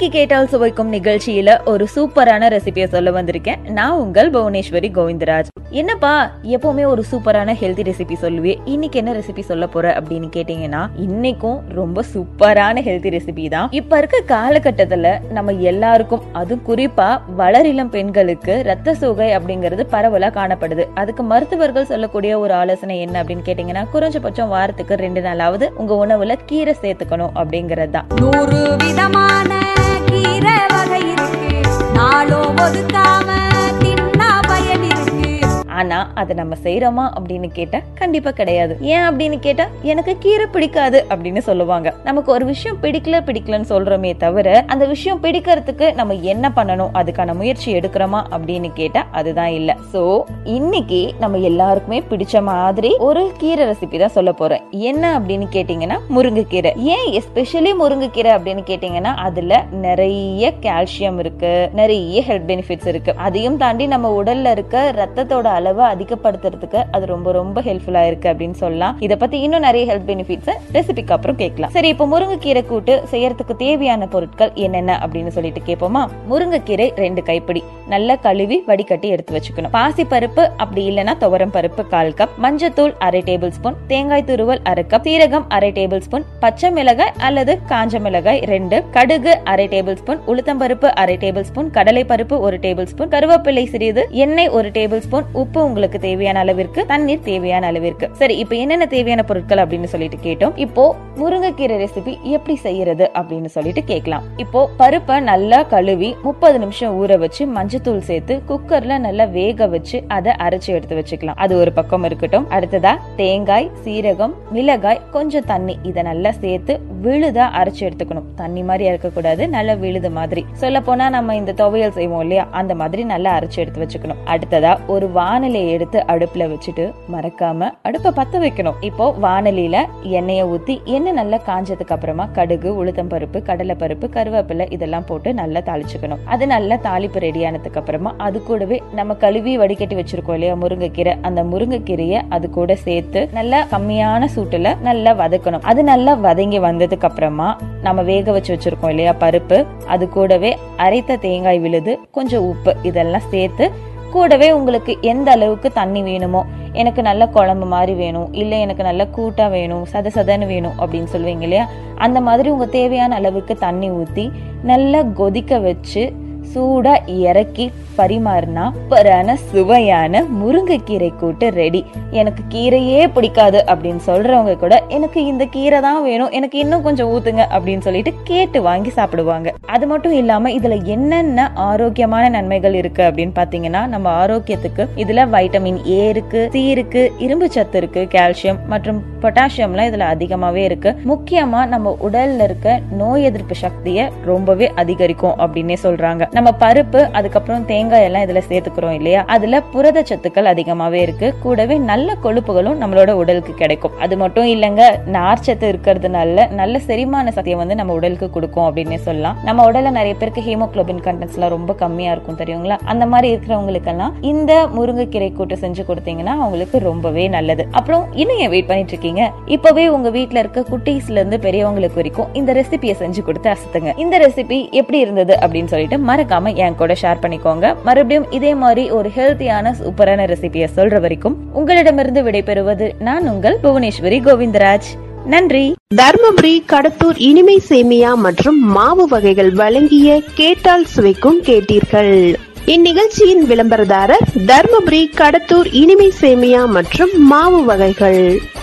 இன்னைக்கு கேட்டால் சுவைக்கும் நிகழ்ச்சியில ஒரு சூப்பரான ரெசிபியை சொல்ல வந்திருக்கேன் நான் உங்கள் புவனேஸ்வரி கோவிந்தராஜ் என்னப்பா எப்பவுமே ஒரு சூப்பரான ஹெல்தி ரெசிபி சொல்லுவே இன்னைக்கு என்ன ரெசிபி சொல்ல போற அப்படின்னு கேட்டீங்கன்னா இன்னைக்கும் ரொம்ப சூப்பரான ஹெல்தி ரெசிபி தான் இப்ப இருக்க காலகட்டத்துல நம்ம எல்லாருக்கும் அது குறிப்பா வளரிளம் பெண்களுக்கு ரத்த சோகை அப்படிங்கிறது பரவலா காணப்படுது அதுக்கு மருத்துவர்கள் சொல்லக்கூடிய ஒரு ஆலோசனை என்ன அப்படின்னு கேட்டீங்கன்னா குறைஞ்சபட்சம் வாரத்துக்கு ரெண்டு நாளாவது உங்க உணவுல கீரை சேர்த்துக்கணும் அப்படிங்கறது தான் நூறு விதமான கீரை வகை இருக்கு நாளோ ஒதுக்காம தின்னா பயன் இருக்கு ஆனா அதை நம்ம செய்யறோமா அப்படின்னு கேட்டா கண்டிப்பா கிடையாது ஏன் அப்படின்னு கேட்டா எனக்கு கீரை பிடிக்காது அப்படின்னு சொல்லுவாங்க நமக்கு ஒரு விஷயம் பிடிக்கல பிடிக்கலன்னு சொல்றோமே தவிர அந்த விஷயம் பிடிக்கிறதுக்கு நம்ம என்ன பண்ணணும் அதுக்கான முயற்சி எடுக்கிறோமா அப்படின்னு கேட்டா அதுதான் இல்ல சோ இன்னைக்கு நம்ம எல்லாருக்குமே பிடிச்ச மாதிரி ஒரு கீரை ரெசிபி தான் சொல்ல போறேன் என்ன அப்படின்னு கேட்டீங்கன்னா முருங்கைக்கீரை ஏன் எஸ்பெஷலி முருங்கைக்கீரை அப்படின்னு கேட்டீங்கன்னா அதுல நிறைய கால்சியம் இருக்கு நிறைய ஹெல்த் பெனிஃபிட்ஸ் இருக்கு அதையும் தாண்டி நம்ம உடல்ல இருக்க ரத்தத்தோட அளவை அதிகப்படுத்துறதுக்கு அது ரொம்ப ரொம்ப ஹெல்ப்ஃபுல்லா இருக்கு அப்படின்னு சொல்லலாம் இத பத்தி இன்னும் நிறைய ஹெல்த் பெனிஃபிட்ஸ் ரெசிபிக்கு அப்புறம் கேட்கலாம் சரி இப்போ முருங்கைக்கீரை கூட்டு செய்யறதுக்கு தேவையான பொருட்கள் என்னென்ன அப்படின்னு சொல்லிட்டு கேட்போமா முருங்கைக்கீரை ரெண்டு கைப்பிடி நல்லா கழுவி வடிகட்டி எடுத்து வச்சுக்கணும் பாசி பருப்பு அப்படி இல்லைன்னா துவரம் பருப்பு கால் கப் மஞ்சத்தூள் அரை டேபிள் ஸ்பூன் தேங்காய் துருவல் அரை கப் சீரகம் அரை டேபிள் ஸ்பூன் பச்சை மிளகாய் அல்லது காஞ்ச மிளகாய் ரெண்டு கடுகு அரை டேபிள் ஸ்பூன் உளுத்தம்பருப்பு அரை டேபிள் ஸ்பூன் கடலை பருப்பு ஒரு டேபிள் ஸ்பூன் கருவேப்பிலை சிறிது எண்ணெய் ஒரு டேபிள் ஸ்பூன் உப்பு உங்களுக்கு தேவையான அளவிற்கு தண்ணீர் தேவையான அளவிற்கு சரி இப்போ என்னென்ன தேவையான பொருட்கள் அப்படின்னு சொல்லிட்டு கேட்டோம் இப்போ முருங்கைக்கீரை ரெசிபி எப்படி செய்யறது அப்படின்னு சொல்லிட்டு கேட்கலாம் இப்போ பருப்பை நல்லா கழுவி முப்பது நிமிஷம் ஊற வச்சு மஞ்சத்தூள் சேர்த்து குக்கர்ல நல்லா வேக வச்சு அதை அரைச்சு எடுத்து வச்சுக்கலாம் அது ஒரு பக்கம் இருக்கட்டும் அடுத்ததா தேங்காய் சீரகம் மிளகாய் கொஞ்சம் தண்ணி இதை நல்லா சேர்த்து விழுதா அரைச்சு எடுத்துக்கணும் தண்ணி மாதிரி இறக்கக்கூடாது நல்லா விழுது மாதிரி சொல்ல போனா நம்ம இந்த துவையல் செய்வோம் இல்லையா அந்த மாதிரி நல்லா அரைச்சு எடுத்து வச்சுக்கணும் அடுத்ததா ஒரு வானிலையை எடுத்து அடுப்புல வச்சுட்டு மறக்காம அடுப்பை பத்த வைக்கணும் இப்போ வானலியில எண்ணெயை ஊத்தி எண்ணெய் நல்லா காஞ்சதுக்கு அப்புறமா கடுகு உளுத்தம் பருப்பு கடலை பருப்பு கருவேப்பிலை இதெல்லாம் போட்டு நல்லா தாளிச்சுக்கணும் அது நல்லா தாளிப்பு ரெடி ஆனதுக்கு அப்புறமா அது கூடவே நம்ம கழுவி வடிகட்டி வச்சிருக்கோம் இல்லையா முருங்கைக்கீரை அந்த முருங்கைக்கீரையை அது கூட சேர்த்து நல்லா கம்மியான சூட்டுல நல்லா வதக்கணும் அது நல்லா வதங்கி வந்ததுக்கு அப்புறமா நம்ம வேக வச்சு வச்சிருக்கோம் இல்லையா பருப்பு அது கூடவே அரைத்த தேங்காய் விழுது கொஞ்சம் உப்பு இதெல்லாம் சேர்த்து கூடவே உங்களுக்கு எந்த அளவுக்கு தண்ணி வேணுமோ எனக்கு நல்ல குழம்பு மாதிரி வேணும் இல்லை எனக்கு நல்ல கூட்டா வேணும் சத சதன்னு வேணும் அப்படின்னு சொல்லுவீங்க இல்லையா அந்த மாதிரி உங்க தேவையான அளவுக்கு தண்ணி ஊத்தி நல்லா கொதிக்க வச்சு சூடா இறக்கி பரிமாறினா சூப்பரான சுவையான முருங்கைக்கீரை கூட்டு ரெடி எனக்கு கீரையே பிடிக்காது அப்படின்னு சொல்றவங்க கூட எனக்கு இந்த கீரை தான் வேணும் எனக்கு இன்னும் கொஞ்சம் ஊத்துங்க அப்படின்னு சொல்லிட்டு கேட்டு வாங்கி சாப்பிடுவாங்க அது மட்டும் இல்லாம இதுல என்னென்ன ஆரோக்கியமான நன்மைகள் இருக்கு அப்படின்னு பாத்தீங்கன்னா நம்ம ஆரோக்கியத்துக்கு இதுல வைட்டமின் ஏ இருக்கு சி இருக்கு இரும்பு சத்து இருக்கு கால்சியம் மற்றும் பொட்டாசியம்லாம் இதுல அதிகமாவே இருக்கு முக்கியமா நம்ம உடல்ல இருக்க நோய் எதிர்ப்பு சக்தியை ரொம்பவே அதிகரிக்கும் அப்படின்னே சொல்றாங்க நம்ம பருப்பு அதுக்கப்புறம் தேங்காய் எல்லாம் இதுல சேர்த்துக்கிறோம் இல்லையா அதுல புரத சத்துக்கள் அதிகமாவே இருக்கு கூடவே நல்ல கொழுப்புகளும் நம்மளோட உடலுக்கு கிடைக்கும் அது மட்டும் இல்லைங்க நார்ச்சத்து இருக்கிறதுனால நல்ல செரிமான சக்தியை வந்து நம்ம உடலுக்கு கொடுக்கும் அப்படின்னே சொல்லலாம் நம்ம உடல்ல நிறைய பேருக்கு ஹீமோகுளோபின் கண்டென்ட்ஸ் எல்லாம் ரொம்ப கம்மியா இருக்கும் தெரியுங்களா அந்த மாதிரி இருக்கிறவங்களுக்கெல்லாம் இந்த முருங்கைக்கீரை கூட்டு செஞ்சு கொடுத்தீங்கன்னா அவங்களுக்கு ரொம்பவே நல்லது அப்புறம் இன்னும் ஏன் வெயிட் பண்ணிட்டு இருக்கீங்க இப்பவே உங்க வீட்ல இருக்க குட்டீஸ்ல இருந்து பெரியவங்களுக்கு வரைக்கும் இந்த ரெசிபியை செஞ்சு கொடுத்து அசத்துங்க இந்த ரெசிபி எப்படி இருந்தது அப்படின்னு சொல்லிட்டு மறக்காம என் கூட ஷேர் பண்ணிக்கோங்க மறுபடியும் இதே மாதிரி ஒரு ஹெல்த்தியான சூப்பரான ரெசிபியை சொல்ற வரைக்கும் உங்களிடமிருந்து விடைபெறுவது நான் உங்கள் புவனேஸ்வரி கோவிந்தராஜ் நன்றி தர்மபுரி கடத்தூர் இனிமை சேமியா மற்றும் மாவு வகைகள் வழங்கிய கேட்டால் சுவைக்கும் கேட்டீர்கள் இந்நிகழ்ச்சியின் விளம்பரதாரர் தர்மபுரி கடத்தூர் இனிமை சேமியா மற்றும் மாவு வகைகள்